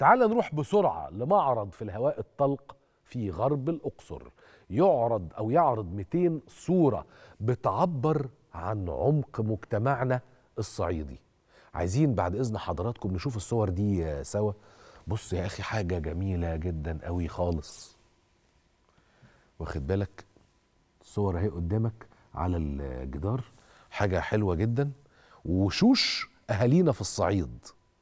تعال نروح بسرعة لمعرض في الهواء الطلق في غرب الأقصر يعرض أو يعرض 200 صورة بتعبر عن عمق مجتمعنا الصعيدي عايزين بعد إذن حضراتكم نشوف الصور دي سوا بص يا أخي حاجة جميلة جدا قوي خالص واخد بالك الصور اهي قدامك على الجدار حاجة حلوة جدا وشوش أهالينا في الصعيد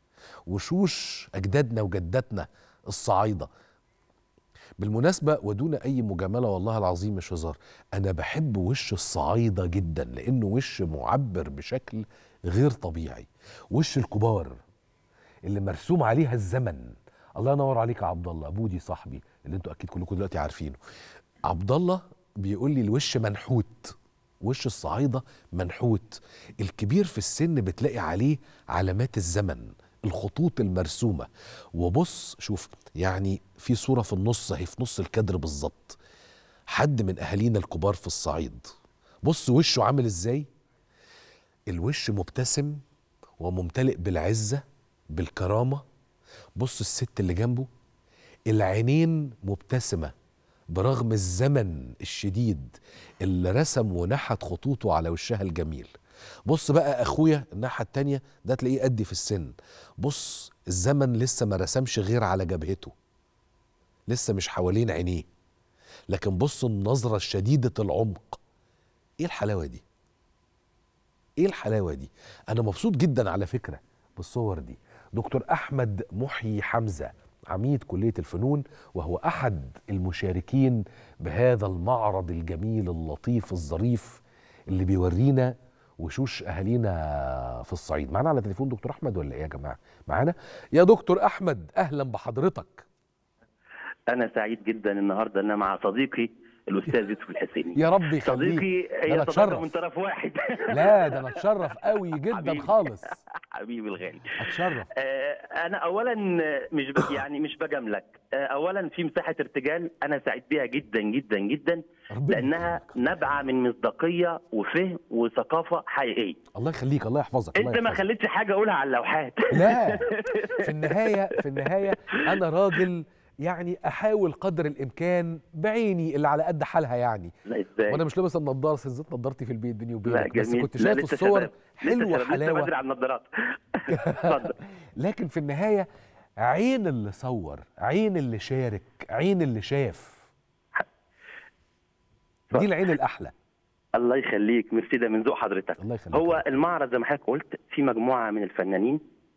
وشوش أجدادنا وجداتنا الصعايدة بالمناسبة ودون أي مجاملة والله العظيم مش هزار أنا بحب وش الصعايدة جدا لأنه وش معبر بشكل غير طبيعي وش الكبار اللي مرسوم عليها الزمن الله ينور عليك يا عبد الله بودي صاحبي اللي انتوا اكيد كلكم دلوقتي عارفينه عبد الله بيقول لي الوش منحوت وش الصعايده منحوت الكبير في السن بتلاقي عليه علامات الزمن الخطوط المرسومه وبص شوف يعني في صوره في النص اهي في نص الكادر بالظبط حد من اهالينا الكبار في الصعيد بص وشه عامل ازاي الوش مبتسم وممتلئ بالعزه بالكرامه بص الست اللي جنبه العينين مبتسمه برغم الزمن الشديد اللي رسم ونحت خطوطه على وشها الجميل بص بقى اخويا الناحيه التانيه ده تلاقيه قدي في السن بص الزمن لسه ما رسمش غير على جبهته لسه مش حوالين عينيه لكن بص النظره الشديده العمق ايه الحلاوه دي ايه الحلاوه دي انا مبسوط جدا على فكره بالصور دي دكتور احمد محيي حمزه عميد كليه الفنون وهو احد المشاركين بهذا المعرض الجميل اللطيف الظريف اللي بيورينا وشوش اهالينا في الصعيد معانا على تليفون دكتور احمد ولا ايه يا جماعه معانا يا دكتور احمد اهلا بحضرتك انا سعيد جدا النهارده ان انا مع صديقي الاستاذ يوسف الحسيني يا رب يخليك صديقي ده هي أنا صداقه أتشرف. من طرف واحد لا ده انا اتشرف قوي جدا حبيبي. خالص حبيبي الغالي اتشرف آه، انا اولا مش ب... يعني مش بجاملك آه، اولا في مساحه ارتجال انا سعيد بيها جدا جدا جدا ربنا لانها يكرمك. نابعه من مصداقيه وفهم وثقافه حقيقيه الله يخليك الله يحفظك الله انت ما يحفظك. خليتش حاجه اقولها على اللوحات لا في النهاية في النهاية أنا راجل يعني أحاول قدر الإمكان بعيني اللي على قد حالها يعني لا ازاي وأنا مش لابس النضارة سنزلت نضارتي في البيت بيني لا وبينك بس جميل كنت لا، شايف لسه الصور شباب. لسه حلوة شباب. لسه حلاوة بدري على النظارات اتفضل لكن في النهاية عين اللي صور عين اللي شارك عين اللي شاف دي العين الأحلى الله يخليك ميرسي ده من ذوق حضرتك الله يخليك هو المعرض زي ما حضرتك قلت في مجموعه من الفنانين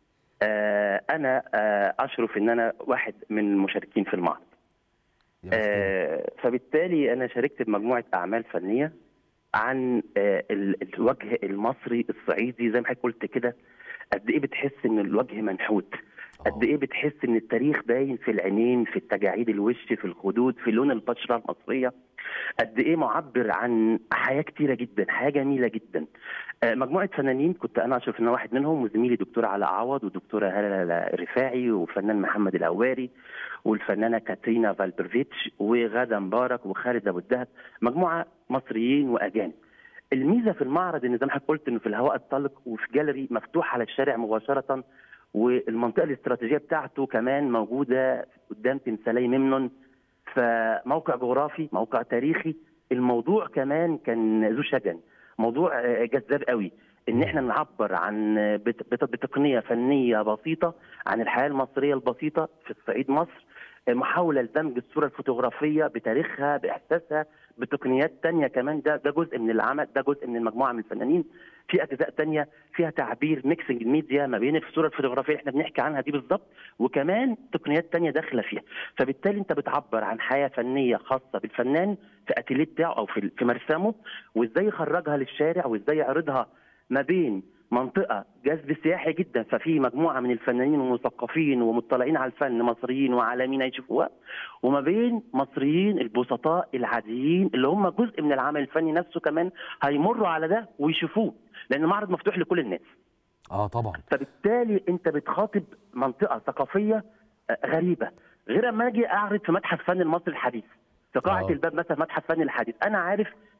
آه انا آه اشرف ان انا واحد من المشاركين في المعرض يا مسكين. آه فبالتالي انا شاركت بمجموعه اعمال فنيه عن آه ال- الوجه المصري الصعيدي زي ما حضرتك قلت كده قد ايه بتحس ان الوجه منحوت قد آه. ايه بتحس ان التاريخ باين في العينين في التجاعيد الوش في الخدود في لون البشره المصريه قد ايه معبر عن حياه كتيره جدا حياه جميله جدا آه، مجموعه فنانين كنت انا اشرف ان أنا واحد منهم وزميلي دكتور علاء عوض ودكتوره هاله رفاعي وفنان محمد الهواري والفنانه كاترينا فالبرفيتش وغاده مبارك وخالد ابو الدهب مجموعه مصريين واجانب الميزه في المعرض ان زي ما حضرتك قلت انه في الهواء الطلق وفي جاليري مفتوح على الشارع مباشره والمنطقه الاستراتيجيه بتاعته كمان موجوده قدام تمثالي ممنون فموقع جغرافي موقع تاريخي الموضوع كمان كان ذو شجن موضوع آه، جذاب قوي ان احنا نعبر عن آه، بت- بت- بتقنيه فنيه بسيطه عن الحياه المصريه البسيطه في الصعيد مصر آه، محاوله لدمج الصوره الفوتوغرافيه بتاريخها باحساسها بتقنيات تانية كمان ده ده جزء من العمل ده جزء من المجموعه من الفنانين في اجزاء تانية فيها تعبير ميكسنج الميديا ما بين الصوره الفوتوغرافيه اللي احنا بنحكي عنها دي بالظبط وكمان تقنيات تانية داخله فيها فبالتالي انت بتعبر عن حياه فنيه خاصه بالفنان في اتيليه بتاعه او في في مرسمه وازاي يخرجها للشارع وازاي يعرضها ما بين منطقه جذب سياحي جدا ففي مجموعه من الفنانين والمثقفين ومطلعين على الفن مصريين وعالميين هيشوفوها وما بين مصريين البسطاء العاديين اللي هم جزء من العمل الفني نفسه كمان هيمروا على ده ويشوفوه لان المعرض مفتوح لكل الناس اه طبعا فبالتالي انت بتخاطب منطقه ثقافيه آه، غريبه غير اما اجي اعرض في متحف فن المصري الحديث في قاعه آه. الباب مثلا متحف فن الحديث انا عارف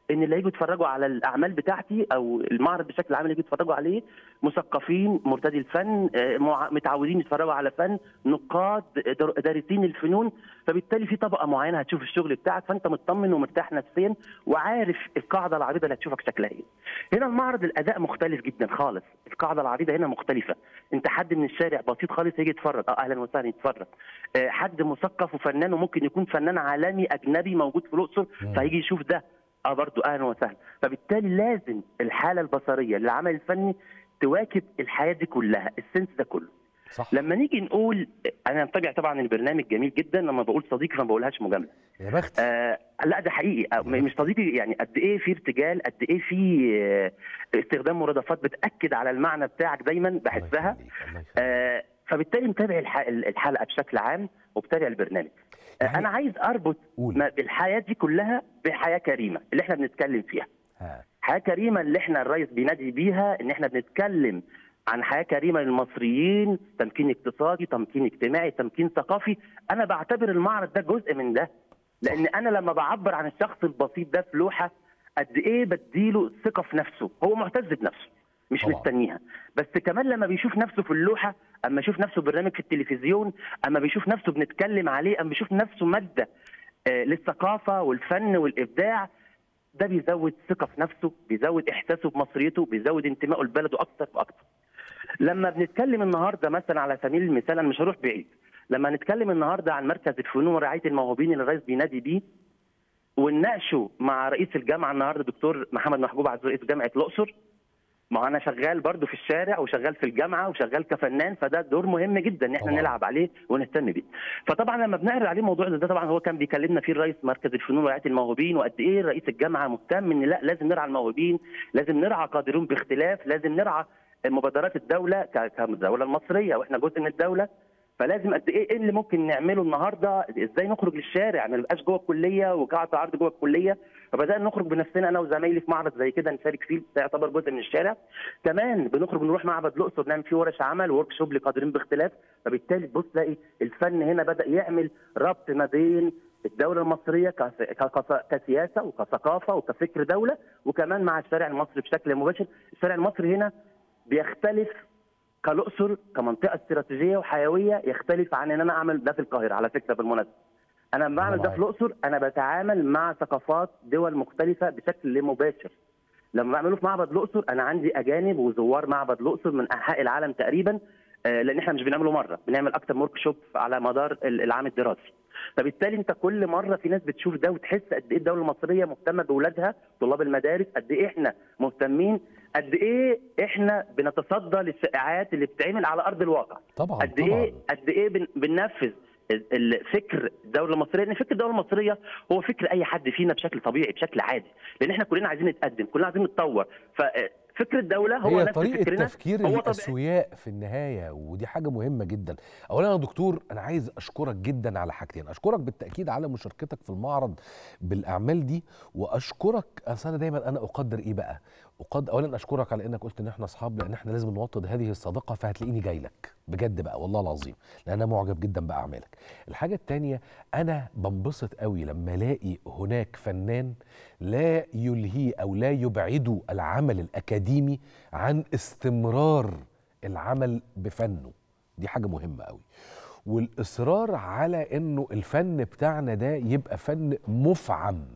ان اللي هيجوا يتفرجوا على الاعمال بتاعتي او المعرض بشكل عام اللي يجوا يتفرجوا عليه مثقفين مرتدي الفن آه، مع- متعودين يتفرجوا على فن نقاد در- دارسين الفنون فبالتالي في طبقه معينه هتشوف الشغل بتاعك فانت مطمن ومرتاح نفسيا وعارف القاعده العريضه اللي هتشوفك شكلها ايه. هنا المعرض الاداء مختلف جدا خالص، القاعده العريضه هنا مختلفه، انت حد من الشارع بسيط خالص يجي يتفرج، اه اهلا وسهلا يتفرج. آه، حد مثقف وفنان وممكن يكون فنان عالمي اجنبي موجود في الاقصر مم. فهيجي يشوف ده اه برضه اهلا وسهلا فبالتالي لازم الحاله البصريه للعمل الفني تواكب الحياه دي كلها السنس ده كله صح لما نيجي نقول انا متابع طبعا البرنامج جميل جدا لما بقول صديقي فما بقولهاش مجامله يا بخت آه لا ده حقيقي آه مش صديقي يعني قد ايه في ارتجال قد ايه في آه استخدام مرادفات بتاكد على المعنى بتاعك دايما الله بحسها يخليك، الله يخليك. آه فبالتالي متابع الح- الحلقه بشكل عام ومتابع البرنامج آه يعني- انا عايز اربط قول. ما الحياه دي كلها بحياه كريمه اللي احنا بنتكلم فيها ها حياه كريمه اللي احنا الرئيس بينادي بيها ان احنا بنتكلم عن حياه كريمه للمصريين تمكين اقتصادي تمكين اجتماعي تمكين ثقافي انا بعتبر المعرض ده جزء من ده لان انا لما بعبر عن الشخص البسيط ده في لوحه قد ايه بديله ثقه في نفسه هو معتز بنفسه مش طبعاً. مستنيها بس كمان لما بيشوف نفسه في اللوحه اما يشوف نفسه برنامج في التلفزيون اما بيشوف نفسه بنتكلم عليه اما بيشوف نفسه ماده آه، للثقافه والفن والابداع ده بيزود ثقه في نفسه بيزود احساسه بمصريته بيزود انتمائه لبلده اكتر واكتر لما بنتكلم النهارده مثلا على سبيل المثال انا مش هروح بعيد لما نتكلم النهارده عن مركز الفنون ورعايه الموهوبين اللي الرئيس بينادي بيه ونناقشه مع رئيس الجامعه النهارده دكتور محمد محبوب عز رئيس جامعه الاقصر ما انا شغال برضو في الشارع وشغال في الجامعه وشغال كفنان فده دور مهم جدا ان احنا طبعاً. نلعب عليه ونهتم بيه فطبعا لما بنعرض عليه موضوع زي ده طبعا هو كان بيكلمنا فيه الرئيس مركز الفنون ورعايه الموهوبين وقد ايه رئيس الجامعه مهتم ان لا لازم نرعى الموهوبين لازم نرعى قادرون باختلاف لازم نرعى مبادرات الدوله ك- كالدوله المصريه واحنا جزء من الدوله فلازم قد ايه ايه اللي ممكن نعمله النهارده ازاي نخرج للشارع ما نبقاش جوه الكليه وقاعه عرض جوه الكليه فبدانا نخرج بنفسنا انا وزمايلي في معرض زي كده نشارك فيه ده يعتبر جزء من الشارع كمان بنخرج نروح معبد الاقصر نعمل فيه ورش عمل وورك شوب لقادرين باختلاف فبالتالي تبص تلاقي الفن هنا بدا يعمل ربط ما بين الدوله المصريه كس- كس- كسياسه وكثقافه وكفكر دوله وكمان مع الشارع المصري بشكل مباشر الشارع المصري هنا بيختلف كالاقصر كمنطقه استراتيجيه وحيويه يختلف عن ان انا اعمل ده في القاهره على فكره بالمناسبه انا لما بعمل ده في معاك. الاقصر انا بتعامل مع ثقافات دول مختلفه بشكل مباشر لما بعمله في معبد الاقصر انا عندي اجانب وزوار معبد الاقصر من انحاء العالم تقريبا آه، لان احنا مش بنعمله مره بنعمل اكتر من ورك شوب على مدار ال- العام الدراسي فبالتالي انت كل مره في ناس بتشوف ده وتحس قد ايه الدوله المصريه مهتمه باولادها طلاب المدارس قد ايه احنا مهتمين قد ايه احنا بنتصدى للشائعات اللي بتتعمل على ارض الواقع طبعا قد طبعا ايه قد ايه بن- بننفذ ال- الفكر الدوله المصريه لان فكر الدوله المصريه هو فكر اي حد فينا بشكل طبيعي بشكل عادي لان احنا كلنا عايزين نتقدم كلنا عايزين نتطور ففكر الدوله هو هي نفس طريقة فكرنا تفكير هو طبيعي الأسوياء في النهاية ودي حاجة مهمة جدا أولا يا دكتور أنا عايز أشكرك جدا على حاجتين أشكرك بالتأكيد على مشاركتك في المعرض بالأعمال دي وأشكرك أصل أنا دايما أنا أقدر إيه بقى أقدر أولا أشكرك على إنك قلت إن إحنا أصحاب لأن إحنا لازم نوطد هذه الصداقة فهتلاقيني جاي لك بجد بقى والله العظيم لأن أنا معجب جدا بأعمالك الحاجة التانية أنا بنبسط قوي لما ألاقي هناك فنان لا يلهي أو لا يبعده العمل الأكاديمي عن استمرار العمل بفنه دي حاجة مهمة قوي والإصرار على إنه الفن بتاعنا ده يبقى فن مفعم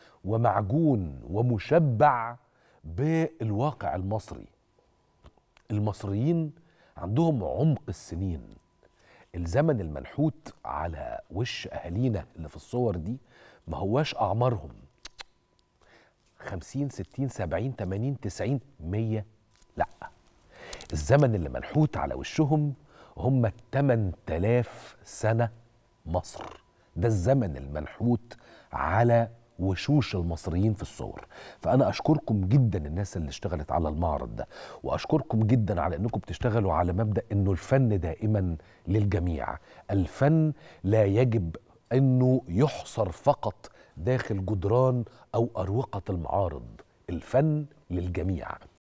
ومعجون ومشبع بالواقع المصري المصريين عندهم عمق السنين الزمن المنحوت على وش أهالينا اللي في الصور دي ما هواش أعمارهم 50 60 70 80 90 100 لا الزمن اللي منحوت على وشهم هم 8000 سنة مصر ده الزمن المنحوت على وشوش المصريين في الصور فأنا أشكركم جدا الناس اللي اشتغلت على المعرض ده وأشكركم جدا على أنكم بتشتغلوا على مبدأ أنه الفن دائما للجميع الفن لا يجب أنه يحصر فقط داخل جدران أو أروقة المعارض الفن للجميع